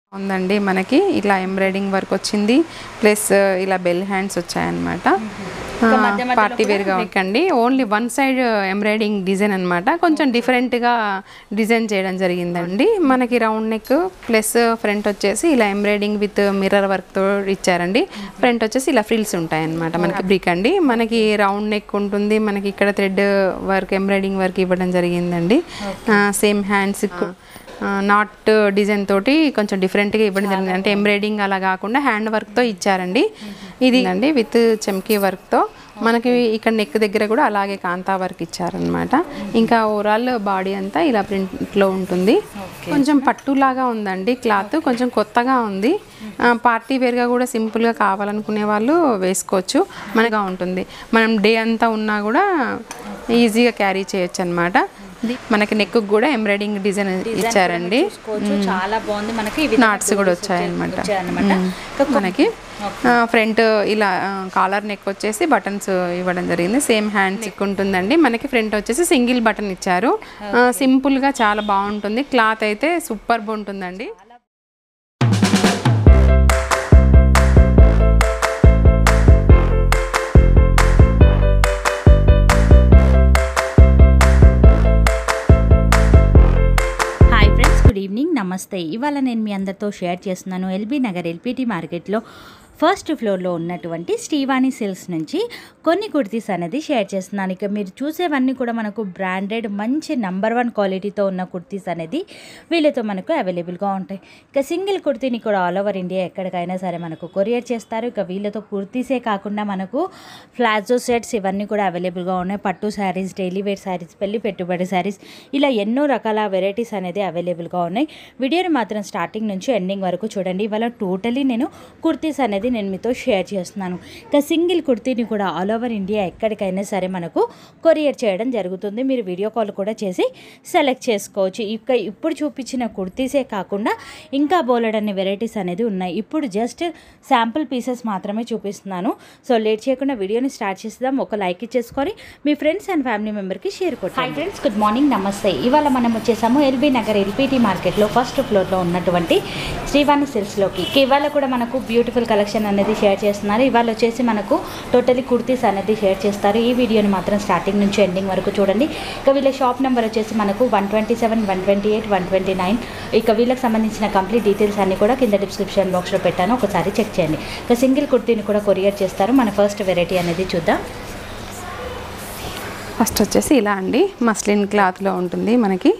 ఉందండి మనకి ఇలా ఎంబ్రాయిడింగ్ వర్క్ వచ్చింది ప్లస్ ఇలా బెల్ హ్యాండ్స్ వచ్చాయన్నమాట ఇంకా మధ్య మధ్యలో పార్టీ వేర్గా అండి only one side embroidering design అన్నమాట కొంచెం డిఫరెంట్గా డిజైన్ చేయడం జరిగిందండి మనకి రౌండ్ నెక్ ప్లస్ ఫ్రంట్ వచ్చేసి ఇలా ఎంబ్రాయిడింగ్ విత్ మిర్రర్ వర్క్తో ఇచ్చారండి ఫ్రంట్ వచ్చేసి ఇలా ఫ్రిల్స్ ఉంటాయన్నమాట మనకి బ్రిక్ అండి మనకి రౌండ్ నెక్ ఉంటుంది మనకి ఇక్కడ థ్రెడ్ వర్క్ ఎంబ్రాయిడింగ్ వర్క్ ఇవ్వడం జరిగిందండి సేమ్ హ్యాండ్స్ నాట్ డిజైన్ తోటి కొంచెం డిఫరెంట్గా ఇవ్వడం జరిగింది అంటే ఎంబ్రాయిడింగ్ అలా కాకుండా హ్యాండ్ వర్క్తో ఇచ్చారండి ఇది అండి విత్ చెమ్కీ వర్క్తో మనకి ఇక్కడ నెక్ దగ్గర కూడా అలాగే కాంతా వర్క్ ఇచ్చారనమాట ఇంకా ఓవరాల్ బాడీ అంతా ఇలా ప్రింట్లో ఉంటుంది కొంచెం పట్టులాగా ఉందండి క్లాత్ కొంచెం కొత్తగా ఉంది ఆ, పార్టీ వేర్గా కూడా సింపుల్గా కావాలనుకునే వాళ్ళు వేసుకోవచ్చు మనగా ఉంటుంది మనం డే అంతా ఉన్నా కూడా ఈజీగా క్యారీ చేయొచ్చు అనమాట మనకి నెక్ కూడా ఎంబ్రాయిడింగ్ డిజైన్ ఇచ్చారండి చూసుకోవచ్చు చాలా బాగుంది మనకి ఇవి నాట్స్ కూడా వచ్చాయన్నమాట వచ్చాయన్నమాట మ్మ్. మనకి ఫ్రంట్ ఇలా కాలర్ నెక్ వచ్చేసి బటన్స్ ఇవ్వడం జరిగింది సేమ్ హ్యాండ్ నెక్ ఉంటుందండి మనకి ఫ్రంట్ వచ్చేసి సింగిల్ బటన్ ఇచ్చారు సింపుల్ గా చాలా బాగుంటుంది క్లాత్ అయితే సూపర్ ఉంటుందండి హాయ్ ఫ్రెండ్స్ గుడ్ ఈవినింగ్ నమస్తే ఇవాళ నేను మీ అందరితో షేర్ చేస్తున్నాను ఎల్బీ నగర్ ఎల్పిటి మార్కెట్లో ఫస్ట్ ఫ్లోర్లో ఉన్నటువంటి శ్రీవాణి సిల్క్స్ నుంచి కొన్ని కుర్తీస్ అనేది షేర్ చేస్తున్నాను ఇక మీరు చూసేవన్నీ కూడా మనకు బ్రాండెడ్ మంచి నంబర్ వన్ క్వాలిటీతో ఉన్న కుర్తీస్ అనేది వీళ్ళతో మనకు అవైలబుల్గా ఉంటాయి ఇక సింగిల్ కుర్తీని కూడా ఆల్ ఓవర్ ఇండియా ఎక్కడికైనా సరే మనకు కొరియర్ చేస్తారు ఇక వీళ్ళతో కుర్తీసే కాకుండా మనకు ఫ్లాజో సెట్స్ ఇవన్నీ కూడా అవైలబుల్గా ఉన్నాయి పట్టు శారీస్ డైలీ వేర్ శారీస్ పెళ్లి పెట్టుబడి శారీస్ ఇలా ఎన్నో రకాల వెరైటీస్ అనేది అవైలబుల్గా ఉన్నాయి వీడియోని మాత్రం స్టార్టింగ్ నుంచి ఎండింగ్ వరకు చూడండి ఇవాళ టోటలీ నేను కుర్తీస్ అనేది నేను మీతో షేర్ చేస్తున్నాను ఇక సింగిల్ కుర్తీని కూడా ఆల్ ఓవర్ ఇండియా ఎక్కడికైనా సరే మనకు కొరియర్ చేయడం జరుగుతుంది మీరు వీడియో కాల్ కూడా చేసి సెలెక్ట్ చేసుకోవచ్చు ఇక ఇప్పుడు చూపించిన కుర్తీసే కాకుండా ఇంకా బోలెడన్ని వెరైటీస్ అనేది ఉన్నాయి ఇప్పుడు జస్ట్ శాంపుల్ పీసెస్ మాత్రమే చూపిస్తున్నాను సో లేట్ చేయకుండా వీడియోని స్టార్ట్ చేద్దాం ఒక లైక్ ఇచ్చేసుకొని మీ ఫ్రెండ్స్ అండ్ ఫ్యామిలీ మెంబర్కి షేర్ కొట్టండి హాయ్ ఫ్రెండ్స్ గుడ్ మార్నింగ్ నమస్తే ఇవాళ మనం వచ్చేసాము ఎల్బీ నగర్ ఎల్పిటి మార్కెట్లో ఫస్ట్ ఫ్లోర్లో ఉన్నటువంటి శ్రీవాణి సిల్క్స్లోకి ఇవాళ కూడా మనకు బ్యూటిఫుల్ కలెక్షన్ అనేది షేర్ చేస్తున్నారు ఇవాళ వచ్చేసి మనకు టోటలీ కుర్తీస్ అనేది షేర్ చేస్తారు ఈ వీడియోని మాత్రం స్టార్టింగ్ నుంచి ఎండింగ్ వరకు చూడండి ఇక వీళ్ళ షాప్ నెంబర్ వచ్చేసి మనకు one twenty seven one twenty eight one twenty nine ఇక వీళ్ళకి సంబంధించిన కంప్లీట్ డీటెయిల్స్ అన్ని కూడా కింద డిస్క్రిప్షన్ బాక్స్లో పెట్టాను ఒకసారి చెక్ చేయండి ఇక సింగిల్ కుర్తీని కూడా కొరియర్ చేస్తారు మన ఫస్ట్ వెరైటీ అనేది చూద్దాం ఫస్ట్ వచ్చేసి ఇలా అండి మస్లిన్ క్లాత్లో ఉంటుంది మనకి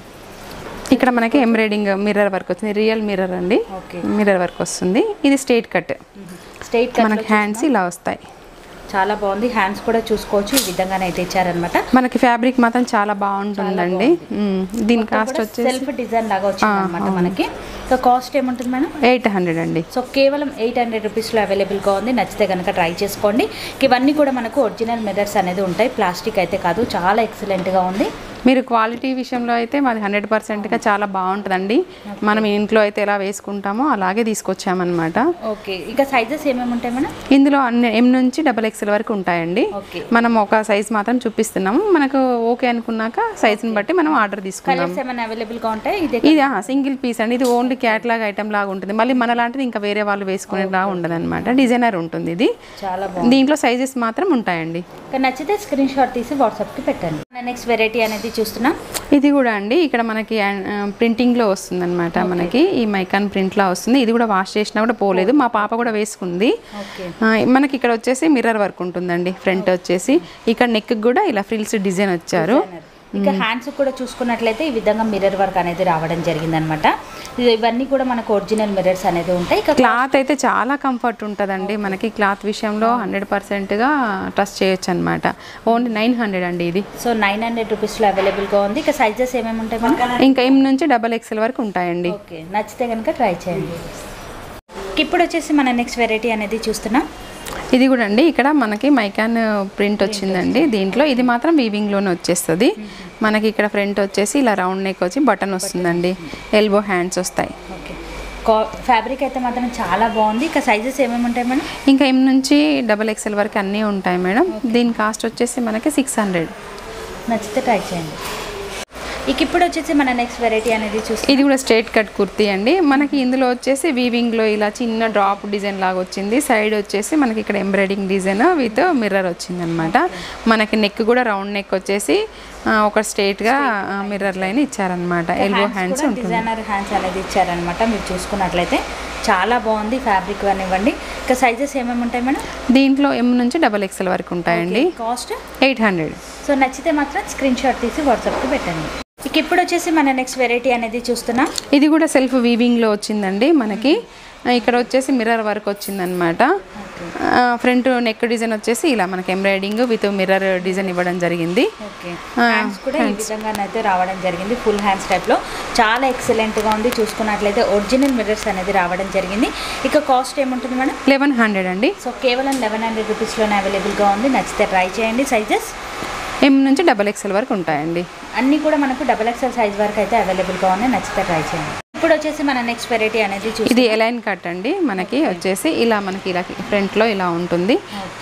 ఇక్కడ మనకి ఎంబ్రాయిడింగ్ మిర్రర్ వర్క్ వచ్చింది రియల్ మిర్రర్ అండి ఓకే మిర్రర్ వర్క్ వస్తుంది ఇది స్ట్రైట్ కట్ స్ట్రైట్ మనకి హ్యాండ్స్ ఇలా వస్తాయి చాలా బాగుంది హ్యాండ్స్ కూడా చూసుకోవచ్చు ఈ విధంగానే అయితే ఇచ్చారనమాట మనకి ఫ్యాబ్రిక్ మాత్రం చాలా బాగుంటుందండి మ్మ్. దీని కాస్ట్ వచ్చేసి సెల్ఫ్ డిజైన్ లాగా వచ్చింది అనమాట మనకి సో కాస్ట్ ఏముంటుంది మేడం ఎయిట్ హండ్రెడ్ అండి సో కేవలం ఎయిట్ హండ్రెడ్ రూపీస్లో అవైలబుల్గా ఉంది నచ్చితే కనుక ట్రై చేసుకోండి ఇవన్నీ కూడా మనకు ఒరిజినల్ మిర్రర్స్ అనేది ఉంటాయి ప్లాస్టిక్ అయితే కాదు చాలా ఎక్సలెంట్గా ఉంది మీరు క్వాలిటీ విషయంలో అయితే మాది హండ్రెడ్ పర్సెంట్గా చాలా బాగుంటుందండి మనం ఇంట్లో అయితే ఎలా వేసుకుంటామో అలాగే తీసుకొచ్చామన్నమాట ఓకే ఇక సైజెస్ ఏమేమి ఉంటాయి మేడం ఇందులో అన్ని ఎం నుంచి డబల్ ఎక్స్ఎల్ వరకు ఉంటాయండి ఓకే మనం ఒక సైజ్ మాత్రం చూపిస్తున్నాము మనకు ఓకే అనుకున్నాక సైజుని బట్టి మనం ఆర్డర్ తీసుకుందాం కలర్స్ ఏమైనా అవైలబుల్గా ఉంటాయి ఇదే ఇది సింగిల్ పీస్ అండి ఇది ఓన్లీ క్యాట్లాగ్ ఐటమ్ లాగా ఉంటుంది మళ్ళీ మన లాంటిది ఇంకా వేరే వాళ్ళు వేసుకునేలా ఉండదు అనమాట డిజైనర్ ఉంటుంది ఇది చాలా బాగుంది దీంట్లో సైజెస్ మాత్రం ఉంటాయండి ఇక నచ్చితే స్క్రీన్ షాట్ తీసి వాట్సాప్కి పెట్టండి నెక్స్ట్ వెరైటీ అనేది చూస్తున్నాం ఇది కూడా అండి ఇక్కడ మనకి ప్రింటింగ్లో వస్తుంది అనమాట మనకి ఈ మైకాన్ ప్రింట్లా వస్తుంది ఇది కూడా వాష్ చేసినా కూడా పోలేదు మా పాప కూడా వేసుకుంది ఓకే ఆ, మనకి ఇక్కడ వచ్చేసి మిర్రర్ వర్క్ ఉంటుందండి ఫ్రంట్ వచ్చేసి ఇక్కడ నెక్ కూడా ఇలా ఫ్రిల్స్ డిజైన్ వచ్చారు ఇక హ్యాండ్స్ కూడా చూసుకున్నట్లయితే ఈ విధంగా మిర్రర్ వర్క్ అనేది రావడం జరిగిందనమాట ఇది- ఇవన్నీ కూడా మనకు ఒరిజినల్ మిర్రర్స్ అనేది ఉంటాయి ఇక క్లాత్ అయితే చాలా కంఫర్ట్ ఉంటుందండి మనకి క్లాత్ విషయంలో హండ్రెడ్ పర్సెంట్గా ట్రస్ట్ చేయొచ్చు అనమాట ఓన్లీ నైన్ హండ్రెడ్ అండి ఇది సో నైన్ హండ్రెడ్ రూపీస్లో అవైలబుల్గా ఉంది ఇక సైజెస్ ఏమేమి ఉంటాయి మనకు ఇంకా ఎం నుంచి డబల్ ఎక్స్ఎల్ వరకు ఉంటాయండి ఓకే నచ్చితే కనుక ట్రై చేయండి ఇప్పుడు వచ్చేసి మన నెక్స్ట్ వెరైటీ అనేది చూస్తున్నాం ఇది కూడా అండి ఇక్కడ మనకి మైకాన్ ప్రింట్ వచ్చిందండి దీంట్లో ఇది మాత్రం వీవింగ్లోనే వచ్చేస్తుంది మనకి ఇక్కడ ఫ్రంట్ వచ్చేసి ఇలా రౌండ్ నెక్ వచ్చి బటన్ వస్తుందండి ఎల్బో హ్యాండ్స్ వస్తాయి ఓకే ఫ్యాబ్రిక్ అయితే మాత్రం చాలా బాగుంది ఇక సైజెస్ ఏమేమి ఉంటాయి మేడం ఇంకా ఎం నుంచి డబల్ ఎక్స్ఎల్ వరకు అన్నీ ఉంటాయి మేడం దీని కాస్ట్ వచ్చేసి మనకి సిక్స్ హండ్రెడ్ నచ్చితే ట్రై చేయండి ఇక ఇప్పుడు వచ్చేసి మన నెక్స్ట్ వెరైటీ అనేది చూస్తే ఇది కూడా స్ట్రేట్ కట్ కుర్తీ అండి మనకి ఇందులో వచ్చేసి వీవింగ్లో ఇలా చిన్న డ్రాప్ డిజైన్ లాగా వచ్చింది సైడ్ వచ్చేసి మనకి ఇక్కడ ఎంబ్రాయిడింగ్ డిజైన్ విత్ మిర్రర్ వచ్చింది అనమాట మనకి నెక్ కూడా రౌండ్ నెక్ వచ్చేసి ఆ, ఒక స్ట్రేట్గా మిర్రర్ లైన్ ఇచ్చారనమాట ఎల్బో హ్యాండ్స్ ఉంటుంది డిజైనర్ హ్యాండ్స్ అనేది ఇచ్చారనమాట మీరు చూసుకున్నట్లయితే చాలా బాగుంది ఫ్యాబ్రిక్ అనివ్వండి ఇంకా సైజెస్ ఏమేమి ఉంటాయి మేడం దీంట్లో ఎం నుంచి డబల్ ఎక్స్ఎల్ వరకు ఉంటాయండి కాస్ట్ ఎయిట్ హండ్రెడ్ సో నచ్చితే మాత్రం స్క్రీన్ షాట్ తీసి వాట్సాప్కి పెట్టండి ఇక ఇప్పుడు వచ్చేసి మన నెక్స్ట్ వెరైటీ అనేది చూస్తున్నాం ఇది కూడా సెల్ఫ్ వీవింగ్లో వచ్చిందండి మనకి ఆ, ఇక్కడ వచ్చేసి మిర్రర్ వర్క్ వచ్చిందనమాట ఫ్రంట్ నెక్ డిజైన్ వచ్చేసి ఇలా మనకి ఎంబ్రాయిడింగ్ విత్ మిర్రర్ డిజైన్ ఇవ్వడం జరిగింది ఓకే ఆ, హ్యాండ్స్ కూడా ఈ విధంగానైతే రావడం జరిగింది ఫుల్ హ్యాండ్స్ టైప్లో చాలా ఎక్సలెంట్గా ఉంది చూసుకున్నట్లయితే ఒరిజినల్ మిర్రర్స్ అనేది రావడం జరిగింది ఇక కాస్ట్ ఏముంటుంది మేడం లెవెన్ హండ్రెడ్ అండి సో కేవలం లెవెన్ హండ్రెడ్ రూపీస్లోనే అవైలబుల్గా ఉంది నచ్చితే ట్రై చేయండి సైజెస్ ఎం నుంచి డబల్ ఎక్స్ఎల్ వరకు ఉంటాయండి అన్నీ కూడా మనకు డబల్ ఎక్స్ఎల్ సైజ్ వరకు అయితే అవైలబుల్గా ఉన్నాయి నచ్చితే ట్రై చేయండి ఇప్పుడు వచ్చేసి మన నెక్స్ట్ వెరైటీ అనేది చూసి ఇది ఎలైన్ కట్ అండి మనకి వచ్చేసి ఇలా మనకి ఇలా ఫ్రంట్లో ఇలా ఉంటుంది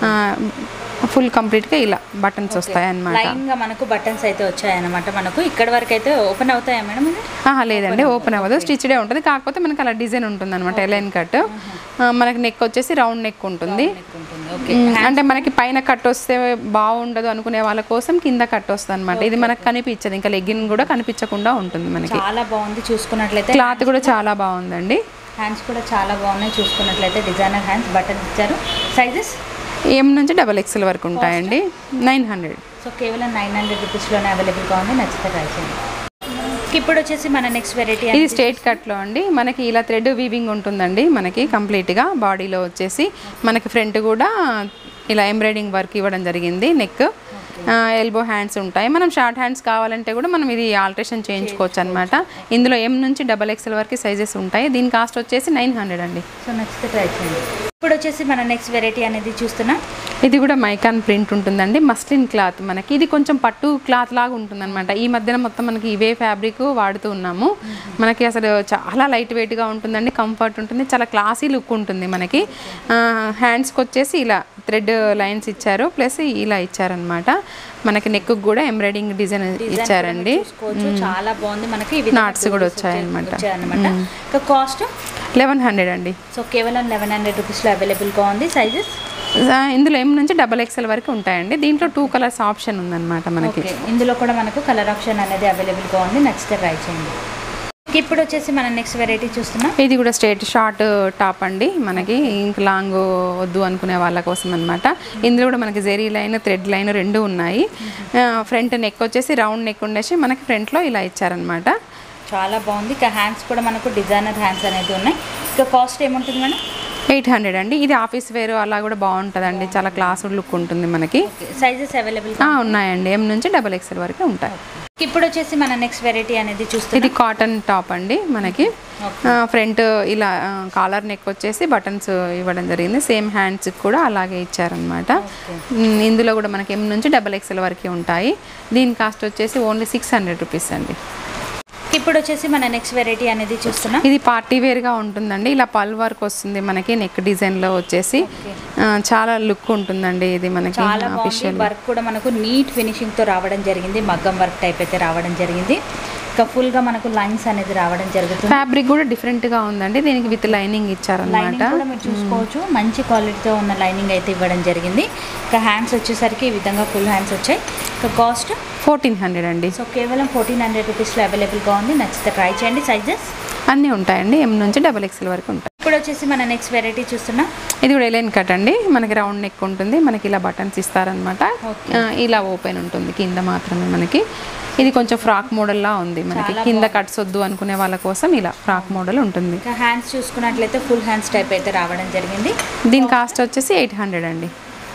ఫుల్ కంప్లీట్గా ఇలా బటన్స్ వస్తాయి అన్నమాట లైన్ గా మనకు బటన్స్ అయితే వచ్చాయన్నమాట మనకు ఇక్కడ వరకు అయితే ఓపెన్ అవుతాయా మేడం ఇది? ఆహా, లేదండి ఓపెన్ అవ్వదు స్టిచ్డే ఉంటుంది కాకపోతే మనకి అలా డిజైన్ ఉంటుంది అనమాట ఎలైన్ కట్ మనకి నెక్ వచ్చేసి రౌండ్ నెక్ ఉంటుంది ఉంటుంది ఓకే మ్, అంటే మనకి పైన కట్ వస్తే బాగుండదు అనుకునే వాళ్ళ కోసం కింద కట్ వస్తుంది అనమాట ఇది మనకు కనిపించదు ఇంకా లెగ్గిన్ కూడా కనిపించకుండా ఉంటుంది మనకి చాలా బాగుంది చూసుకున్నట్లయితే క్లాత్ కూడా చాలా బాగుందండి హ్యాండ్స్ కూడా చాలా బాగున్నాయి చూసుకున్నట్లయితే డిజైనర్ హ్యాండ్స్ బటన్ ఇచ్చారు సైజెస్ ఎం నుంచి డబల్ ఎక్స్ఎల్ వరకు ఉంటాయండి నైన్ హండ్రెడ్ సో కేవలం నైన్ హండ్రెడ్ రూపీస్లోనే అవైలబుల్గా ఉంది నచ్చితే ట్రై చేయండి ఇప్పుడు వచ్చేసి మన నెక్స్ట్ వెరైటీ ఇది స్ట్రేట్ కట్లో అండి మనకి ఇలా థ్రెడ్ వీవింగ్ ఉంటుందండి మనకి కంప్లీట్గా బాడీలో వచ్చేసి మనకి ఫ్రంట్ కూడా ఇలా ఎంబ్రాయిడింగ్ వర్క్ ఇవ్వడం జరిగింది నెక్ ఎల్బో హ్యాండ్స్ ఉంటాయి మనం షార్ట్ హ్యాండ్స్ కావాలంటే కూడా మనం ఇది ఆల్ట్రేషన్ చేయించుకోవచ్చు అనమాట ఇందులో ఎం నుంచి డబల్ ఎక్స్ఎల్ వరకు సైజెస్ ఉంటాయి దీని కాస్ట్ వచ్చేసి నైన్ హండ్రెడ్ అండి సో నచ్చితే ట్రై చేయండి ఇప్పుడు వచ్చేసి మన నెక్స్ట్ వెరైటీ అనేది చూస్తున్నాం ఇది కూడా మైకాన్ ప్రింట్ ఉంటుందండి మస్లిన్ క్లాత్ మనకి ఇది కొంచెం పట్టు క్లాత్ లాగా ఉంటుందన్నమాట ఈ మధ్యన మొత్తం మనకి ఇవే ఫ్యాబ్రిక్ వాడుతూ ఉన్నాము మనకి అసలు చాలా లైట్ వెయిట్గా ఉంటుందండి కంఫర్ట్ ఉంటుంది చాలా క్లాసీ లుక్ ఉంటుంది మనకి హ్యాండ్స్కి వచ్చేసి ఇలా థ్రెడ్ లైన్స్ ఇచ్చారు ప్లస్ ఇలా ఇచ్చారనమాట మనకి నెక్ కూడా ఎంబ్రాయిడింగ్ డిజైన్ ఇచ్చారండి చూసుకోవచ్చు చాలా బాగుంది మనకి Knots కూడా వచ్చాయన్నమాట. అనమాట ఇంకా కాస్ట్ లెవెన్ హండ్రెడ్ అండి సో కేవలం లెవెన్ హండ్రెడ్ రూపీస్లో అవైలబుల్గా ఉంది సైజెస్ ఆ, ఇందులో ఎం నుంచి డబల్ ఎక్స్ఎల్ వరకు ఉంటాయండి దీంట్లో టూ కలర్స్ ఆప్షన్ ఉందన్నమాట మనకి ఓకే ఇందులో కూడా మనకు కలర్ ఆప్షన్ అనేది అవైలబుల్గా ఉంది నచ్చితే ట్రై చేయండి ఇప్పుడు వచ్చేసి మన నెక్స్ట్ వెరైటీ చూస్తున్నాం ఇది కూడా స్ట్రేట్ షార్ట్ టాప్ అండి మనకి ఇంక లాంగ్ వద్దు అనుకునే వాళ్ళ కోసం అనమాట ఇందులో కూడా మనకి జెరీ లైన్ థ్రెడ్ లైన్ రెండు ఉన్నాయి ఫ్రంట్ నెక్ వచ్చేసి రౌండ్ నెక్ ఉండేసి మనకి ఫ్రంట్లో ఇలా ఇచ్చారనమాట చాలా బాగుంది ఇక హ్యాండ్స్ కూడా మనకు డిజైనర్ హ్యాండ్స్ అనేది ఉన్నాయి ఇక కాస్ట్ ఏముంటుంది మేడం ఎయిట్ హండ్రెడ్ అండి ఇది ఆఫీస్ వేర్ అలా కూడా బాగుంటుందండి చాలా క్లాస్ లుక్ ఉంటుంది మనకి సైజెస్ అవైలబుల్ ఆ, ఉన్నాయండి ఎం నుంచి డబల్ ఎక్స్ఎల్ వరకు ఉంటాయి ఇప్పుడు వచ్చేసి మన నెక్స్ట్ వెరైటీ అనేది చూస్తున్నాం ఇది కాటన్ టాప్ అండి మనకి ఫ్రంట్ ఇలా కాలర్ నెక్ వచ్చేసి బటన్స్ ఇవ్వడం జరిగింది సేమ్ హ్యాండ్స్ కూడా అలాగే ఇచ్చారనమాట ఇందులో కూడా మనకి ఎం నుంచి డబల్ ఎక్స్ఎల్ వరకే ఉంటాయి దీని కాస్ట్ వచ్చేసి ఓన్లీ సిక్స్ హండ్రెడ్ రూపీస్ అండి ఇప్పుడు వచ్చేసి మన నెక్స్ట్ వెరైటీ అనేది చూస్తున్నాం ఇది పార్టీ వేర్గా ఉంటుందండి ఇలా పల్ వర్క్ వస్తుంది మనకి నెక్ డిజైన్లో వచ్చేసి ఆ, చాలా లుక్ ఉంటుందండి ఇది మనకి చాలా బాగుంది అఫీషియల్ వర్క్ కూడా మనకు నీట్ ఫినిషింగ్ తో రావడం జరిగింది మగ్గం వర్క్ టైప్ అయితే రావడం జరిగింది ఇక ఫుల్ గా మనకు లైన్స్ అనేది రావడం జరుగుతుంది ఫ్యాబ్రిక్ కూడా డిఫరెంట్గా ఉందండి దీనికి విత్ లైనింగ్ ఇచ్చారనమాట లైనింగ్ కూడా మీరు చూసుకోవచ్చు మంచి క్వాలిటీతో ఉన్న లైనింగ్ అయితే ఇవ్వడం జరిగింది ఇక హ్యాండ్స్ వచ్చేసరికి ఈ విధంగా ఫుల్ హ్యాండ్స్ వచ్చాయి ఇక కాస్ట్ ఫోర్టీన్ హండ్రెడ్ అండి సో కేవలం ఫోర్టీన్ హండ్రెడ్ రూపీస్లో అవైలబుల్గా ఉంది నచ్చితే ట్రై చేయండి సైజెస్ అన్నీ ఉంటాయండి ఎం నుంచి డబల్ ఎక్స్ఎల్ వరకు ఉంటాయి ఇప్పుడు వచ్చేసి మన నెక్స్ట్ వెరైటీ చూస్తున్నాం ఇది కూడా ఎలైన్ కట్ అండి మనకి రౌండ్ నెక్ ఉంటుంది మనకి ఇలా బటన్స్ ఇస్తారనమాట ఇలా ఓపెన్ ఉంటుంది కింద మాత్రమే మనకి ఇది కొంచెం ఫ్రాక్ మోడల్లా ఉంది మనకి కింద కట్స్ వద్దు అనుకునే వాళ్ళ కోసం ఇలా ఫ్రాక్ మోడల్ ఉంటుంది ఇంకా హ్యాండ్స్ చూసుకున్నట్లయితే ఫుల్ హ్యాండ్స్ టైప్ అయితే రావడం జరిగింది దీని కాస్ట్ వచ్చేసి ఎయిట్ హండ్రెడ్ అండి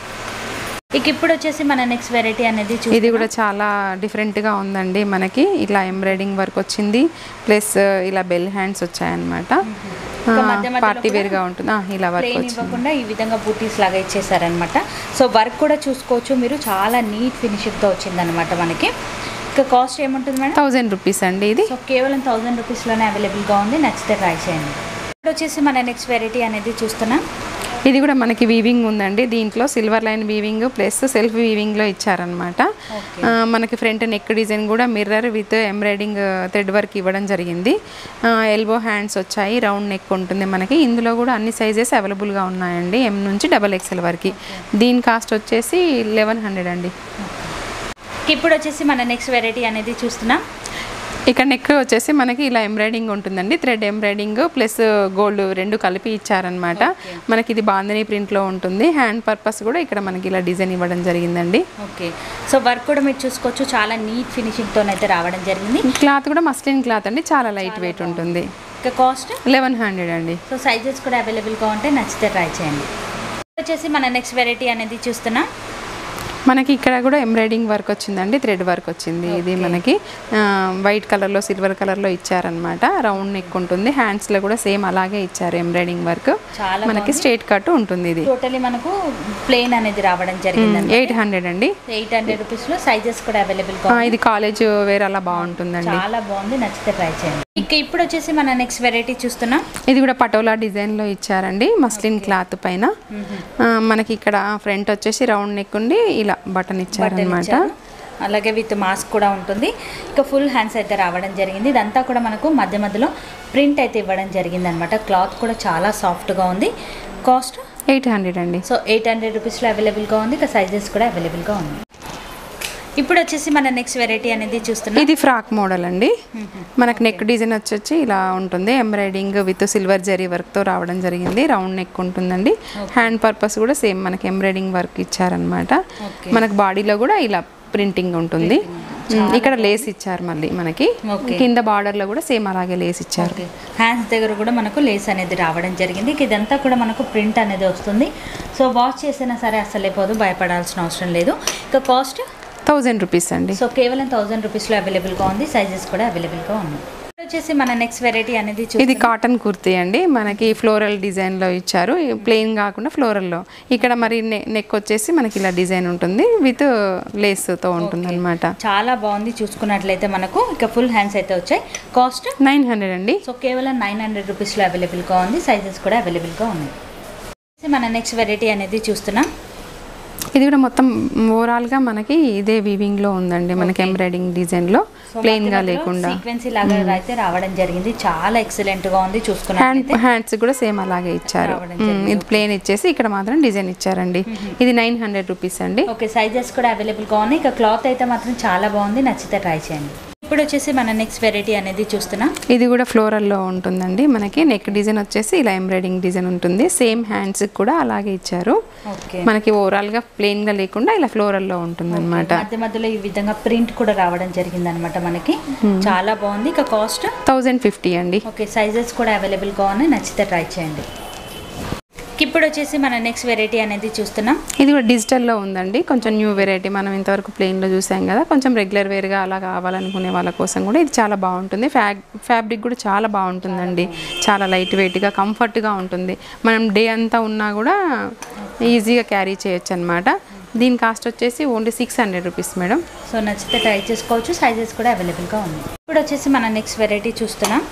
ఇక ఇప్పుడు వచ్చేసి మన నెక్స్ట్ వెరైటీ అనేది చూ ఇది కూడా చాలా డిఫరెంట్గా ఉందండి మనకి ఇట్లా ఎంబ్రాయిడింగ్ వర్క్ వచ్చింది ప్లస్ ఇలా బెల్ హ్యాండ్స్ వచ్చాయన్నమాట ఇంకా మధ్య మధ్యలో పార్టీ వేర్గా ఉంటుంది ఆ, ఇలా వర్క్ ప్లేన్ వచ్చింది ఇవ్వకుండా ఈ విధంగా బూటీస్ లాగా ఇచ్చేసారనమాట సో వర్క్ కూడా చూసుకోవచ్చు మీరు చాలా నీట్ ఫినిషింగ్తో వచ్చిందనమాట మనకి ఇక కాస్ట్ ఏముంటుంది మేడం థౌజండ్ రూపీస్ అండి ఇది సో కేవలం థౌజండ్ రూపీస్లోనే అవైలబుల్గా ఉంది నచ్చితే ట్రై చేయండి ఇప్పుడు వచ్చేసి మన నెక్స్ట్ వెరైటీ అనేది చూస్తున్నాం ఇది కూడా మనకి వీవింగ్ ఉందండి దీంట్లో silver line weaving plus self వీవింగ్లో ఇచ్చారనమాట ఆ, మనకి ఫ్రంట్ నెక్ డిజైన్ కూడా mirror with embroidering thread work ఇవ్వడం జరిగింది ఎల్బో హ్యాండ్స్ వచ్చాయి రౌండ్ నెక్ ఉంటుంది మనకి ఇందులో కూడా అన్ని సైజెస్ అవైలబుల్గా ఉన్నాయండి ఎం నుంచి డబల్ ఎక్స్ఎల్ వరకు దీని కాస్ట్ వచ్చేసి లెవెన్ హండ్రెడ్ అండి ఇప్పుడు వచ్చేసి మన నెక్స్ట్ వెరైటీ అనేది చూస్తున్నాం ఇక్కడ నెక్ వచ్చేసి మనకి ఇలా ఎంబ్రాయిడింగ్ ఉంటుందండి థ్రెడ్ ఎంబ్రాయిడింగ్ ప్లస్ గోల్డ్ రెండు కలిపి ఇచ్చారనమాట మనకి ఇది బాందని ప్రింట్లో ఉంటుంది హ్యాండ్ పర్పస్ కూడా ఇక్కడ మనకి ఇలా డిజైన్ ఇవ్వడం జరిగిందండి ఓకే సో వర్క్ కూడా మీరు చూసుకోవచ్చు చాలా నీట్ ఫినిషింగ్తో అయితే రావడం జరిగింది క్లాత్ కూడా మస్లిన్ క్లాత్ అండి చాలా లైట్ వెయిట్ ఉంటుంది ఇక కాస్ట్ లెవెన్ హండ్రెడ్ అండి సో సైజెస్ కూడా అవైలబుల్గా ఉంటే నచ్చితే ట్రై చేయండి వచ్చేసి మన నెక్స్ట్ వెరైటీ అనేది చూస్తున్నాం మనకి ఇక్కడ కూడా ఎంబ్రాయిడింగ్ వర్క్ వచ్చిందండి థ్రెడ్ వర్క్ వచ్చింది ఇది మనకి వైట్ కలర్లో సిల్వర్ కలర్లో ఇచ్చారనమాట రౌండ్ నెక్ ఉంటుంది హ్యాండ్స్లో కూడా సేమ్ అలాగే ఇచ్చారు ఎంబ్రాయిడింగ్ వర్క్ చాలా మనకి స్ట్రేట్ కట్ ఉంటుంది ఇది టోటలీ మనకు ప్లేన్ అనేది రావడం జరిగింది ఎయిట్ హండ్రెడ్ అండి ఎయిట్ హండ్రెడ్ రూపీస్లో సైజెస్ కూడా అవైలబుల్గా ఆ, ఇది కాలేజ్ వేర్ అలా బాగుంటుందండి చాలా బాగుంది నచ్చితే ట్రై చేయండి ఇక ఇప్పుడు వచ్చేసి మన నెక్స్ట్ వెరైటీ చూస్తున్నాం ఇది కూడా పటోలా డిజైన్లో ఇచ్చారండి మస్లిన్ క్లాత్ పైన ఆ, మనకి ఇక్కడ ఫ్రంట్ వచ్చేసి రౌండ్ నెక్ ఉండి ఇలా బటన్ ఇచ్చారనమాట ఇచ్చారు. అలాగే విత్ మాస్క్ కూడా ఉంటుంది ఇక ఫుల్ హ్యాండ్స్ అయితే రావడం జరిగింది ఇదంతా కూడా మనకు మధ్య మధ్యలో ప్రింట్ అయితే ఇవ్వడం జరిగింది అనమాట క్లాత్ కూడా చాలా సాఫ్ట్గా ఉంది కాస్ట్ ఎయిట్ హండ్రెడ్ అండి సో ఎయిట్ హండ్రెడ్ రూపీస్లో అవైలబుల్గా ఉంది ఇక సైజెస్ కూడా అవైలబుల్గా ఉంది ఇప్పుడు వచ్చేసి మన నెక్స్ట్ వెరైటీ అనేది చూస్తున్నాం ఇది ఫ్రాక్ మోడల్ అండి మనకి నెక్ డిజైన్ వచ్చి ఇలా ఉంటుంది ఎంబ్రాయిడింగ్ విత్ సిల్వర్ జరీ వర్క్తో రావడం జరిగింది రౌండ్ నెక్ ఉంటుందండి హ్యాండ్ పర్పస్ కూడా సేమ్ మనకి ఎంబ్రాయిడింగ్ వర్క్ ఇచ్చారనమాట Okay. మనకి బాడీలో కూడా ఇలా ప్రింటింగ్ ఉంటుంది ఉమ్, ఇక్కడ లేస్ ఇచ్చారు మళ్ళీ మనకి Okay. కింద బార్డర్లో కూడా సేమ్ అలాగే లేస్ ఇచ్చారు ఓకే హ్యాండ్స్ దగ్గర కూడా మనకు లేస్ అనేది రావడం జరిగింది ఇక ఇదంతా కూడా మనకు ప్రింట్ అనేది వస్తుంది సో వాష్ చేసినా సరే అసలే పోదు భయపడాల్సిన అవసరం లేదు ఇక కాస్ట్ థౌజండ్ రూపీస్ అండి సో కేవలం థౌజండ్ రూపీస్లో అవైలబుల్గా ఉంది సైజెస్ కూడా అవైలబుల్గా ఉన్నాయి ఇప్పుడు వచ్చేసి మన నెక్స్ట్ వెరైటీ అనేది చూ ఇది కాటన్ కుర్తీ అండి మనకి ఫ్లోరల్ డిజైన్లో ఇచ్చారు ప్లెయిన్ కాకుండా ఫ్లోరల్లో ఇక్కడ మరి నెక్ వచ్చేసి మనకి ఇలా డిజైన్ ఉంటుంది విత్ లేస్తో ఉంటుంది అనమాట చాలా బాగుంది చూసుకున్నట్లయితే మనకు ఇక ఫుల్ హ్యాండ్స్ అయితే వచ్చాయి కాస్ట్ నైన్ హండ్రెడ్ అండి సో కేవలం నైన్ హండ్రెడ్ రూపీస్లో అవైలబుల్గా ఉంది సైజెస్ కూడా అవైలబుల్గా ఉన్నాయి మన నెక్స్ట్ వెరైటీ అనేది చూస్తున్నాం ఇది కూడా మొత్తం ఓవరాల్గా మనకి ఇదే వీవింగ్లో ఉందండి మనకి ఎంబ్రాయిడింగ్ డిజైన్లో ప్లెయిన్గా లేకుండా సీక్వెన్సీ లాగా అయితే రావడం జరిగింది చాలా ఎక్సలెంట్ గా ఉంది హ్యాండ్ చూసుకున్నట్లయితే హ్యాండ్స్ కూడా సేమ్ అలాగే ఇచ్చారు రావడం మ్మ్, ఇది ప్లేన్ ఇచ్చేసి ఇక్కడ మాత్రం డిజైన్ ఇచ్చారండి ఇది నైన్ హండ్రెడ్ రూపీస్ అండి ఓకే సైజెస్ కూడా అవైలబుల్ గా ఉన్నాయి ఇక క్లాత్ అయితే మాత్రం చాలా బాగుంది నచ్చితే ట్రై చేయండి ఇప్పుడు వచ్చేసి మన నెక్స్ట్ వెరైటీ అనేది చూస్తున్నాం ఇది కూడా ఫ్లోరల్లో ఉంటుందండి మనకి నెక్ డిజైన్ వచ్చేసి ఇలా ఎంబ్రాయిడింగ్ డిజైన్ ఉంటుంది సేమ్ హ్యాండ్స్ కూడా అలాగే ఇచ్చారు ఓకే మనకి ఓవరాల్గా ప్లెయిన్గా లేకుండా ఇలా ఫ్లోరల్లో ఉంటుంది అనమాట మధ్య మధ్యలో ఈ విధంగా ప్రింట్ కూడా రావడం జరిగింది అనమాట మనకి చాలా బాగుంది ఇక కాస్ట్ థౌజండ్ ఫిఫ్టీ అండి ఓకే సైజెస్ కూడా అవైలబుల్ గా ఉన్నాయి నచ్చితే ట్రై చేయండి ఇప్పుడు వచ్చేసి మన నెక్స్ట్ వెరైటీ అనేది చూస్తున్నాం ఇది కూడా డిజిటల్లో ఉందండి కొంచెం న్యూ వెరైటీ మనం ఇంతవరకు ప్లెయిన్లో చూసాం కదా కొంచెం రెగ్యులర్ వేర్గా అలా కావాలనుకునే వాళ్ళ కోసం కూడా ఇది చాలా బాగుంటుంది ఫ్యాక్ ఫ్యాబ్రిక్ కూడా చాలా బాగుంటుందండి చాలా లైట్ వెయిట్గా కంఫర్ట్గా ఉంటుంది మనం డే అంతా ఉన్నా కూడా ఈజీగా క్యారీ చేయొచ్చు అనమాట దీని కాస్ట్ వచ్చేసి only six hundred rupees madam so నచ్చితే ట్రై చేసుకోవచ్చు సైజెస్ కూడా అవైలబుల్ గా ఉన్నాయి ఇప్పుడు వచ్చేసి మన నెక్స్ట్ వెరైటీ చూస్తున్నాం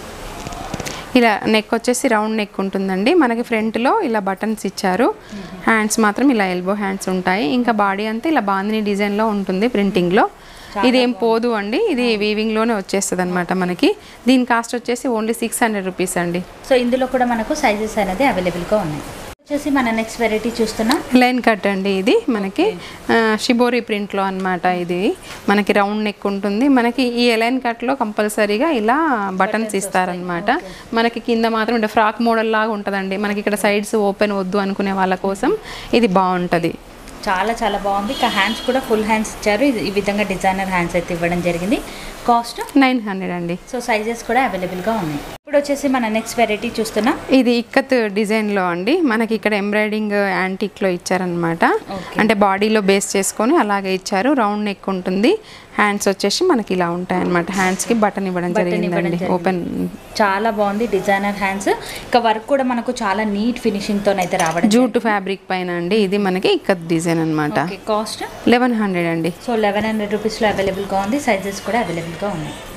ఇలా నెక్ వచ్చేసి రౌండ్ నెక్ ఉంటుందండి మనకి ఫ్రంట్లో ఇలా బటన్స్ ఇచ్చారు హ్యాండ్స్ మాత్రం ఇలా ఎల్బో హ్యాండ్స్ ఉంటాయి ఇంకా బాడీ అంతా ఇలా బాందిని డిజైన్లో ఉంటుంది ప్రింటింగ్లో ఇది ఏం పోదు అండి ఇది వీవింగ్లోనే వచ్చేస్తుంది అనమాట మనకి దీని కాస్ట్ వచ్చేసి ఓన్లీ సిక్స్ హండ్రెడ్ రూపీస్ అండి సో ఇందులో కూడా మనకు సైజెస్ అనేది అవైలబుల్గా ఉన్నాయి వచ్చేసి మన నెక్స్ట్ వెరైటీ చూస్తున్నాం లైన్ కట్ అండి ఇది మనకి ఆ, షిబోరి ప్రింట్లో అన్నమాట ఇది మనకి రౌండ్ నెక్ ఉంటుంది మనకి ఈ లైన్ కట్లో కంపల్సరీగా ఇలా బటన్స్ ఇస్తారనమాట మనకి కింద మాత్రం అంటే ఫ్రాక్ మోడల్ లాగా ఉంటుందండి మనకి ఇక్కడ సైడ్స్ ఓపెన్ వద్దు అనుకునే వాళ్ళ కోసం ఇది బాగుంటుంది చాలా చాలా బాగుంది ఇక హ్యాండ్స్ కూడా ఫుల్ హ్యాండ్స్ ఇచ్చారు ఇది- ఈ విధంగా డిజైనర్ హ్యాండ్స్ అయితే ఇవ్వడం జరిగింది కాస్ట్ నైన్ హండ్రెడ్ అండి సో సైజెస్ కూడా అవైలబుల్గా ఉన్నాయి ఇప్పుడు వచ్చేసి మన నెక్స్ట్ వెరైటీ చూస్తున్నాం ఇది ఇక్కత్ డిజైన్లో అండి మనకి ఇక్కడ ఎంబ్రాయిడింగ్ యాంటిక్లో ఇచ్చారనమాట Okay. అంటే బాడీలో బేస్ చేసుకొని అలాగే ఇచ్చారు రౌండ్ నెక్ ఉంటుంది హ్యాండ్స్ వచ్చేసి మనకి ఇలా ఉంటాయి అనమాట హ్యాండ్స్కి బటన్ ఇవ్వడం Button ఇవ్వడం జరిగిందండి జరిగింది. ఓపెన్ చాలా బాగుంది డిజైనర్ హ్యాండ్స్ ఇక వర్క్ కూడా మనకు చాలా నీట్ ఫినిషింగ్తో అయితే రావడం జూట్ ఫ్యాబ్రిక్ పైన అండి ఇది మనకి ఇక్కత్ డిజైన్ అనమాట ఓకే కాస్ట్ లెవెన్ హండ్రెడ్ అండి సో లెవెన్ హండ్రెడ్ రూపీస్లో అవైలబుల్గా ఉంది సైజెస్ కూడా అవైలబుల్గా ఉన్నాయి ఇప్పుడు వచ్చేసి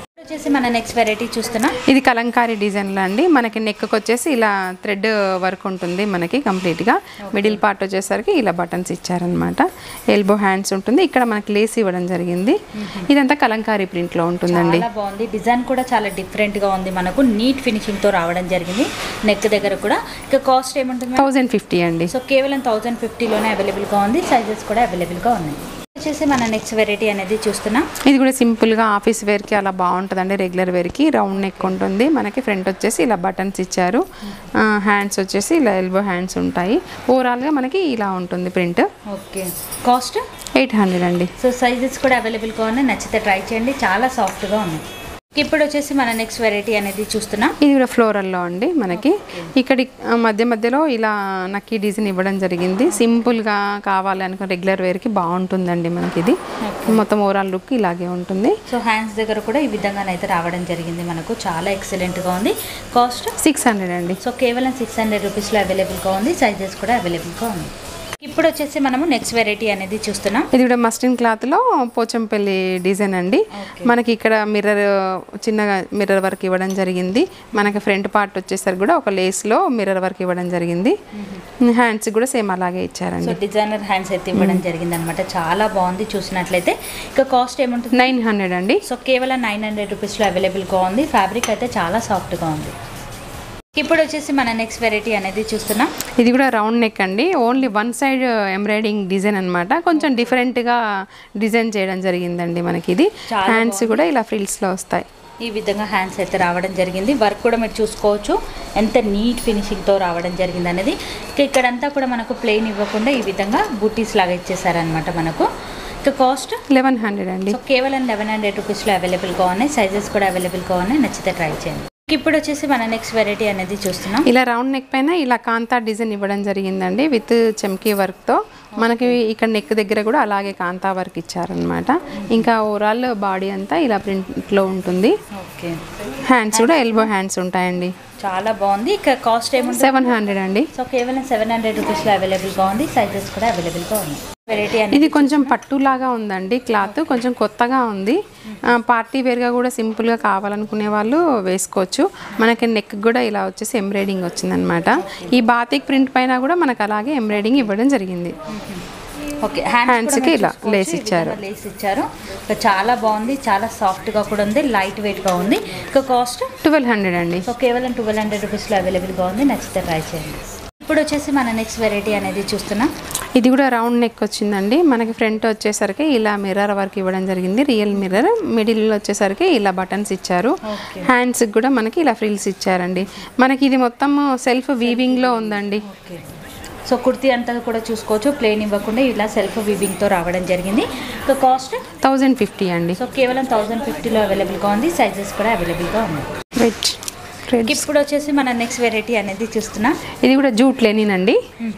వచ్చేసి మన నెక్స్ట్ వెరైటీ చూస్తున్నాం ఇది కలంకారీ డిజైన్లో అండి మనకి నెక్కి వచ్చేసి ఇలా థ్రెడ్ వర్క్ ఉంటుంది మనకి కంప్లీట్గా మిడిల్ పార్ట్ వచ్చేసరికి ఇలా బటన్స్ ఇచ్చారనమాట ఎల్బో హ్యాండ్స్ ఉంటుంది ఇక్కడ మనకి లేస్ ఇవ్వడం జరిగింది ఇదంతా కలంకారీ ప్రింట్లో ఉంటుందండి చాలా బాగుంది డిజైన్ కూడా చాలా డిఫరెంట్ గా ఉంది మనకు నీట్ ఫినిషింగ్ తో రావడం జరిగింది నెక్ దగ్గర కూడా ఇక కాస్ట్ ఏముంటుంది థౌజండ్ ఫిఫ్టీ అండి సో కేవలం థౌజండ్ ఫిఫ్టీలోనే అవైలబుల్గా ఉంది సైజెస్ కూడా అవైలబుల్గా ఉన్నాయి వచ్చేసి మన నెక్స్ట్ వెరైటీ అనేది చూస్తున్నాం ఇది కూడా సింపుల్గా ఆఫీస్ వేర్కి అలా బాగుంటుందండి రెగ్యులర్ వేర్కి రౌండ్ నెక్ ఉంటుంది మనకి ఫ్రంట్ వచ్చేసి ఇలా బటన్స్ ఇచ్చారు హ్యాండ్స్ వచ్చేసి ఇలా ఎల్బో హ్యాండ్స్ ఉంటాయి ఓవరాల్గా మనకి ఇలా ఉంటుంది print okay cost eight hundred అండి సో సైజెస్ కూడా అవైలబుల్గా ఉన్నాయి నచ్చితే ట్రై చేయండి చాలా సాఫ్ట్గా ఉన్నాయి ఇప్పుడు వచ్చేసి మన నెక్స్ట్ వెరైటీ అనేది చూస్తున్నాం ఇది కూడా ఫ్లోరల్లో అండి మనకి ఇక్కడ మధ్య మధ్యలో ఇలా నాకు ఈ డిజైన్ ఇవ్వడం జరిగింది సింపుల్గా కావాలి అనుకో రెగ్యులర్ వేర్కి బాగుంటుందండి మనకి ఇది మొత్తం ఓవరాల్ లుక్ ఇలాగే ఉంటుంది సో హ్యాండ్స్ దగ్గర కూడా ఈ విధంగానైతే రావడం జరిగింది మనకు చాలా ఎక్సలెంట్గా ఉంది కాస్ట్ సిక్స్ హండ్రెడ్ అండి సో కేవలం సిక్స్ హండ్రెడ్ రూపీస్లో అవైలబుల్గా ఉంది సైజెస్ కూడా అవైలబుల్గా ఉంది ఇప్పుడు వచ్చేసి మనము నెక్స్ట్ వెరైటీ అనేది చూస్తున్నాం ఇది కూడా మస్టిన్ క్లాత్లో పోచంపల్లి డిజైన్ అండి మనకి ఇక్కడ మిర్రర్ చిన్నగా మిర్రర్ వర్క్ ఇవ్వడం జరిగింది మనకి ఫ్రంట్ పార్ట్ వచ్చేసరికి కూడా ఒక లేస్లో మిర్రర్ వర్క్ ఇవ్వడం జరిగింది హ్యాండ్స్ కూడా సేమ్ అలాగే సో ఇచ్చారండి డిజైనర్ హ్యాండ్స్ అయితే ఇవ్వడం జరిగింది అనమాట చాలా బాగుంది చూసినట్లయితే ఇక కాస్ట్ ఏముంటుంది నైన్ హండ్రెడ్ అండి సో కేవలం నైన్ హండ్రెడ్ రూపీస్లో అవైలబుల్గా ఉంది ఫ్యాబ్రిక్ అయితే చాలా సాఫ్ట్గా ఉంది ఇప్పుడు వచ్చేసి మన నెక్స్ట్ వెరైటీ అనేది చూస్తున్నాం ఇది కూడా రౌండ్ నెక్ అండి only one side embroidering design అన్నమాట కొంచెం డిఫరెంట్గా డిజైన్ చేయడం జరిగిందండి మనకి ఇది చాలా హ్యాండ్స్ కూడా ఇలా ఫ్రిల్స్లో వస్తాయి ఈ విధంగా హ్యాండ్స్ అయితే రావడం జరిగింది వర్క్ కూడా మీరు చూసుకోవచ్చు ఎంత నీట్ ఫినిషింగ్తో రావడం జరిగింది అనేది ఇక ఇక్కడంతా కూడా మనకు ప్లెయిన్ ఇవ్వకుండా ఈ విధంగా బూటీస్ లాగా ఇచ్చేసారనమాట మనకు ఇక కాస్ట్ లెవెన్ హండ్రెడ్ అండి సో కేవలం లెవెన్ హండ్రెడ్ రూపీస్లో అవైలబుల్గా ఉన్నాయి సైజెస్ కూడా అవైలబుల్గా ఉన్నాయి నచ్చితే ట్రై చేయండి ఇప్పుడు వచ్చేసి మన నెక్స్ట్ వెరైటీ అనేది చూస్తున్నాం ఇలా రౌండ్ నెక్ పైన ఇలా కాంతా డిజైన్ ఇవ్వడం జరిగిందండి విత్ చెమ్కీ వర్క్తో మనకి ఇక్కడ నెక్ దగ్గర కూడా అలాగే కాంతా వర్క్ ఇచ్చారనమాట ఇంకా ఓవరాల్ బాడీ అంతా ఇలా ప్రింట్లో ఉంటుంది ఓకే హ్యాండ్స్ కూడా ఎల్బో హ్యాండ్స్ ఉంటాయండి చాలా బాగుంది ఇక కాస్ట్ ఏముంటుంది సెవెన్ హండ్రెడ్ అండి సో కేవలం సెవెన్ హండ్రెడ్ రూపీస్లో అవైలబుల్గా ఉంది సైజెస్ కూడా అవైలబుల్గా ఉన్నాయి వెరైటీ అనేది ఇది కొంచెం పట్టులాగా ఉందండి క్లాత్ కొంచెం కొత్తగా ఉంది ఆ, పార్టీ వేర్గా కూడా సింపుల్గా కావాలనుకునే వాళ్ళు వేసుకోవచ్చు మనకి నెక్ కూడా ఇలా వచ్చేసి ఎంబ్రాయిడింగ్ వచ్చిందనమాట ఈ బాతిక్ ప్రింట్ పైన కూడా మనకు అలాగే ఎంబ్రాయిడింగ్ ఇవ్వడం జరిగింది ఓకే Hands హ్యాండ్స్ కి ఇలా లేస్ ఇచ్చారు. లేస్ ఇచ్చారు ఇక చాలా బాగుంది చాలా సాఫ్ట్ గా కూడా ఉంది లైట్ వెయిట్ గా ఉంది ఇక కాస్ట్ ట్వెల్వ్ హండ్రెడ్ అండి సో కేవలం ట్వెల్వ్ హండ్రెడ్ రూపీస్లో అవైలబుల్గా ఉంది నచ్చితే ట్రై చేయండి ఇప్పుడు వచ్చేసి మన నెక్స్ట్ వెరైటీ అనేది చూస్తున్నాం ఇది కూడా రౌండ్ నెక్ వచ్చిందండి మనకి ఫ్రంట్ వచ్చేసరికి ఇలా మిర్రర్ వర్క్ ఇవ్వడం జరిగింది రియల్ మిర్రర్ మిడిల్ వచ్చేసరికి ఇలా బటన్స్ ఇచ్చారు ఓకే హ్యాండ్స్ కూడా మనకి ఇలా ఫ్రిల్స్ ఇచ్చారండి మనకి ఇది మొత్తం సెల్ఫ్ వీవింగ్లో ఉందండి ఓకే సో కుర్తీ అంతా కూడా చూసుకోవచ్చు ప్లేన్ ఇవ్వకుండా ఇలా సెల్ఫ్ వీవింగ్తో రావడం జరిగింది ఇక కాస్ట్ థౌజండ్ ఫిఫ్టీ అండి సో కేవలం థౌజండ్ ఫిఫ్టీలో అవైలబుల్గా ఉంది సైజెస్ కూడా అవైలబుల్గా ఉన్నాయి రెడ్ రెడ్ ఇప్పుడు వచ్చేసి మన నెక్స్ట్ వెరైటీ అనేది చూస్తున్నాం ఇది కూడా జూట్ లెనిన్ అండి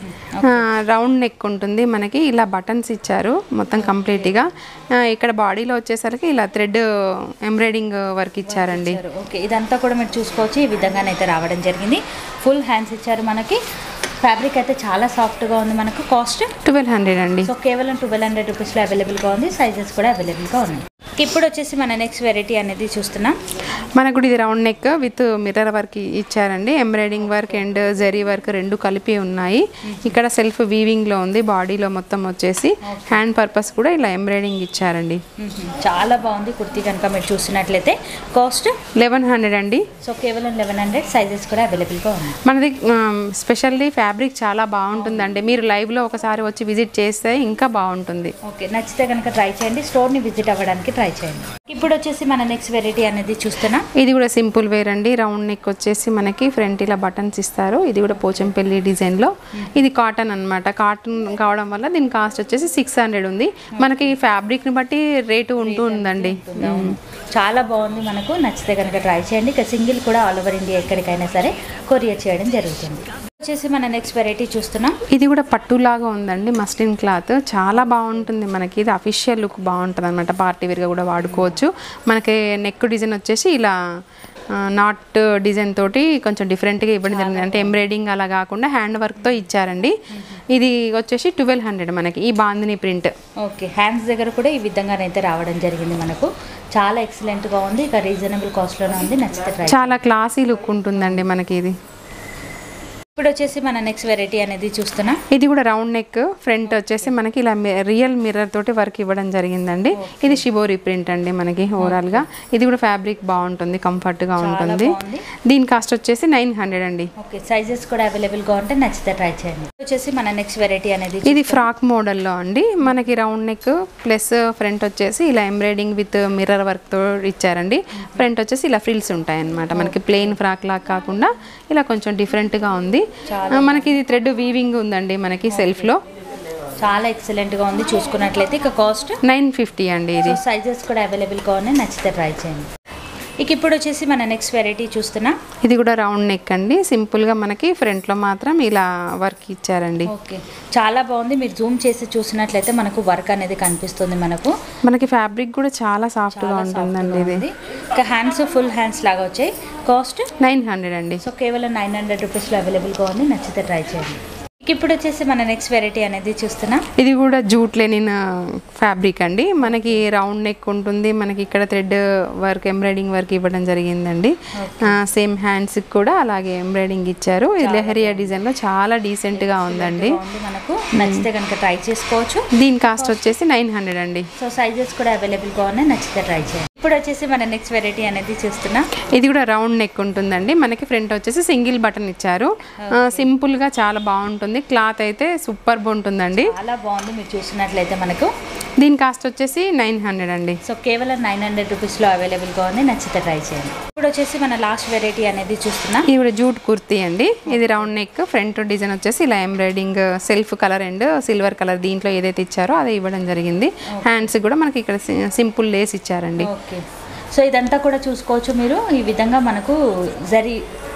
రౌండ్ నెక్ ఉంటుంది మనకి ఇలా బటన్స్ ఇచ్చారు మొత్తం కంప్లీట్గా ఆ, ఇక్కడ బాడీలో వచ్చేసరికి ఇలా థ్రెడ్ ఎంబ్రాయిడింగ్ వర్క్ ఇచ్చారండి ఇచ్చారు. ఓకే ఇదంతా కూడా మీరు చూసుకోవచ్చు ఈ విధంగానైతే రావడం జరిగింది ఫుల్ హ్యాండ్స్ ఇచ్చారు మనకి ఫ్యాబ్రిక్ అయితే చాలా సాఫ్ట్గా ఉంది మనకు కాస్ట్ ట్వెల్వ్ హండ్రెడ్ అండి సో కేవలం ట్వెల్వ్ హండ్రెడ్ రూపీస్లో అవైలబుల్గా ఉంది సైజెస్ కూడా అవైలబుల్గా ఉన్నాయి ఇప్పుడు వచ్చేసి మన నెక్స్ట్ వెరైటీ అనేది చూస్తున్నాం మనకు కూడా ఇది round neck with mirror work ఇచ్చారండి embroidering work and zari work రెండు కలిపి ఉన్నాయి ఇక్కడ సెల్ఫ్ వీవింగ్లో ఉంది బాడీలో మొత్తం వచ్చేసి హ్యాండ్ పర్పస్ కూడా ఇలా ఎంబ్రాయిడింగ్ ఇచ్చారండి మ్మ్. చాలా బాగుంది కుర్తీ కనుక మీరు చూసినట్లయితే కాస్ట్ లెవెన్ హండ్రెడ్ అండి సో కేవలం లెవెన్ హండ్రెడ్ సైజెస్ కూడా అవైలబుల్గా ఉన్నాయి మనది స్పెషల్లీ ఫ్యాబ్రిక్ చాలా బాగుంటుందండి మీరు లైవ్లో ఒకసారి వచ్చి విజిట్ చేస్తే ఇంకా బాగుంటుంది ఓకే నచ్చితే కనుక ట్రై చేయండి స్టోర్ని విజిట్ అవ్వడానికి ట్రై చేయండి ఇప్పుడు వచ్చేసి మన నెక్స్ట్ వెరైటీ అనేది చూస్తున్నాం ఇది కూడా సింపుల్ వేర్ అండి రౌండ్ నెక్ వచ్చేసి మనకి ఫ్రంట్ ఇలా బటన్స్ ఇస్తారు ఇది కూడా పోచంపల్లి డిజైన్లో ఇది కాటన్ అన్నమాట కాటన్ కావడం వల్ల దీని కాస్ట్ వచ్చేసి సిక్స్ హండ్రెడ్ ఉంది మనకి ఫ్యాబ్రిక్ని బట్టి రేటు ఉంటూ ఉందండి అవును. చాలా బాగుంది మనకు నచ్చితే కనుక ట్రై చేయండి ఇక సింగిల్ కూడా ఆల్ ఓవర్ ఇండియా ఎక్కడికైనా సరే కొరియర్ చేయడం జరుగుతుంది వచ్చేసి మన నెక్స్ట్ వెరైటీ చూస్తున్నాం ఇది కూడా పట్టులాగా ఉందండి మస్లిన్ క్లాత్ చాలా బాగుంటుంది మనకి ఇది అఫీషియల్ లుక్ బాగుంటుంది అనమాట పార్టీ వేర్గా కూడా వాడుకోవచ్చు మనకి నెక్ డిజైన్ వచ్చేసి ఇలా నాట్ డిజైన్ తోటి కొంచెం డిఫరెంట్గా ఇవ్వడం జరిగింది అంటే ఎంబ్రాయిడింగ్ అలా కాకుండా హ్యాండ్ వర్క్తో ఇచ్చారండి ఇది వచ్చేసి ట్వెల్వ్ హండ్రెడ్ మనకి ఈ బాందిని ప్రింట్ ఓకే హ్యాండ్స్ దగ్గర కూడా ఈ విధంగానైతే రావడం జరిగింది మనకు చాలా ఎక్సలెంట్గా ఉంది ఇక రీజనబుల్ కాస్ట్లోనే ఉంది నచ్చితే ట్రై చాలా క్లాసీ లుక్ ఉంటుందండి మనకి ఇది ఇప్పుడు వచ్చేసి మన నెక్స్ట్ వెరైటీ అనేది చూస్తున్నా ఇది కూడా రౌండ్ నెక్ ఫ్రంట్ వచ్చేసి మనకి ఇలా రియల్ మిర్రర్ తోటి వర్క్ ఇవ్వడం జరిగిందండి ఇది షిబోరి ప్రింట్ అండి మనకి ఓవరాల్ గా ఇది కూడా ఫ్యాబ్రిక్ బాగుంటుంది కంఫర్ట్ గా ఉంటుంది బాగుంది. దీని కాస్ట్ వచ్చేసి నైన్ హండ్రెడ్ అండి ఓకే సైజెస్ కూడా అవైలబుల్గా ఉంటే నచ్చితే ట్రై చేయండి ఇప్పుడు వచ్చేసి మన నెక్స్ట్ వెరైటీ అనేది ఇది ఫ్రాక్ మోడల్లో అండి మనకి రౌండ్ నెక్ ప్లస్ ఫ్రంట్ వచ్చేసి ఇలా ఎంబ్రాయిడింగ్ విత్ మిర్రర్ వర్క్ తో ఇచ్చారండి ఫ్రంట్ వచ్చేసి ఇలా ఫ్రిల్స్ ఉంటాయి అన్నమాట మనకి ప్లెయిన్ ఫ్రాక్ లాగా కాకుండా ఇలా కొంచెం డిఫరెంట్ గా ఉంది ఆ, మనకి ఇది థ్రెడ్ వీవింగ్ ఉందండి మనకి సెల్ఫ్ లో చాలా ఎక్సలెంట్గా ఉంది చూసుకున్నట్లయితే ఇక కాస్ట్ నైన్ ఫిఫ్టీ అండి ఇది సైజెస్ కూడా అవైలబుల్గా ఉన్నాయి నచ్చితే ట్రై చేయండి ఇక ఇప్పుడు వచ్చేసి మన నెక్స్ట్ వెరైటీ చూస్తున్నా ఇది కూడా రౌండ్ నెక్ అండి సింపుల్ గా మనకి ఫ్రంట్ లో మాత్రం ఇలా వర్క్ ఇచ్చారండి ఓకే చాలా బాగుంది మీరు జూమ్ చేసి చూసినట్లయితే మనకు వర్క్ అనేది కనిపిస్తుంది మనకు మనకి ఫ్యాబ్రిక్ కూడా చాలా సాఫ్ట్ గా ఉంటుందండి ఇది ఉంది ఇక హ్యాండ్స్ ఫుల్ హ్యాండ్స్ లాగా వచ్చాయి కాస్ట్ నైన్ హండ్రెడ్ అండి సో కేవలం నైన్ హండ్రెడ్ రూపీస్లో అవైలబుల్గా ఉంది నచ్చితే ట్రై చేయండి ఇక ఇప్పుడు వచ్చేసి మన నెక్స్ట్ వెరైటీ అనేది చూస్తున్నా ఇది కూడా జూట్ లెనిన్ ఫ్యాబ్రిక్ అండి మనకి రౌండ్ నెక్ ఉంటుంది మనకి ఇక్కడ థ్రెడ్ వర్క్ ఎంబ్రాయిడింగ్ వర్క్ ఇవ్వడం జరిగిందండి సేమ్ హ్యాండ్స్ కూడా అలాగే ఎంబ్రాయిడింగ్ ఇచ్చారు ఇది లెహరియా డిజైన్ లో చాలా డీసెంట్ గా ఉందండి బాగుంది మనకు నచ్చితే కనుక ట్రై చేసుకోవచ్చు దీని కాస్ట్ వచ్చేసి నైన్ హండ్రెడ్ అండి సో సైజెస్ కూడా అవైలబుల్గా ఉన్నాయి నచ్చితే ట్రై చేయండి ఇప్పుడు వచ్చేసి మన నెక్స్ట్ వెరైటీ అనేది చూస్తున్నా ఇది కూడా రౌండ్ నెక్ ఉంటుందండి మనకి ఫ్రంట్ వచ్చేసి సింగిల్ బటన్ ఇచ్చారు సింపుల్ గా చాలా బాగుంటుంది క్లాత్ అయితే సూపర్ ఉంటుందండి చాలా బాగుంది మీరు చూసినట్లయితే మనకు దీని కాస్ట్ వచ్చేసి నైన్ హండ్రెడ్ అండి సో కేవలం నైన్ హండ్రెడ్ రూపీస్లో అవైలబుల్గా ఉంది నచ్చితే ట్రై చేయండి ఇప్పుడు వచ్చేసి మన లాస్ట్ వెరైటీ అనేది చూస్తున్నా ఇది కూడా జూట్ కుర్తీ అండి ఇది రౌండ్ నెక్ ఫ్రంట్ డిజైన్ వచ్చేసి ఇలా embroidering self colour and silver colour దీంట్లో ఏదైతే ఇచ్చారో అదే ఇవ్వడం జరిగింది హ్యాండ్స్ కూడా మనకి ఇక్కడ సింపుల్ లేస్ ఇచ్చారండి ఓకే సో ఇదంతా కూడా చూసుకోవచ్చు మీరు ఈ విధంగా మనకు జరి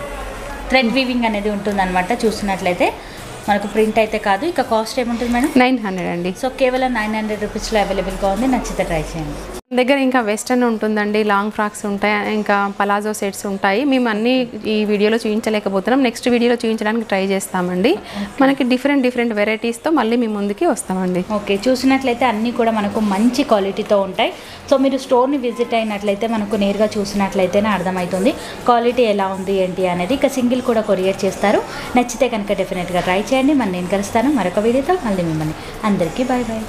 థ్రెడ్ వీవింగ్ అనేది ఉంటుందన్నమాట చూసినట్లయితే మనకు ప్రింట్ అయితే కాదు ఇక కాస్ట్ ఏముంటుంది మేడం నైన్ హండ్రెడ్ అండి సో కేవలం నైన్ హండ్రెడ్ రూపీస్లో అవైలబుల్గా ఉంది నచ్చితే ట్రై చేయండి మన దగ్గర ఇంకా వెస్టర్న్ ఉంటుందండి లాంగ్ ఫ్రాక్స్ ఉంటాయి ఇంకా పలాజో సెట్స్ ఉంటాయి మేము అన్ని ఈ వీడియోలో చూపించలేకపోతున్నాం నెక్స్ట్ వీడియోలో చూపించడానికి ట్రై చేస్తామండి మనకి డిఫరెంట్ డిఫరెంట్ వెరైటీస్తో మళ్ళీ మీ ముందుకి వస్తామండి ఓకే చూసినట్లయితే అన్నీ కూడా మనకు మంచి క్వాలిటీతో ఉంటాయి సో మీరు స్టోర్ని విజిట్ అయినట్లయితే మనకు నేరుగా చూసినట్లయితేనే అర్థమవుతుంది క్వాలిటీ ఎలా ఉంది ఏంటి అనేది ఇక సింగిల్ కూడా కొరియర్ చేస్తారు నచ్చితే కనుక డెఫినెట్గా ట్రై చేయండి మరి నేను కలుస్తాను మరొక వీడియోతో మళ్ళీ మిమ్మల్ని అందరికీ బాయ్ బాయ్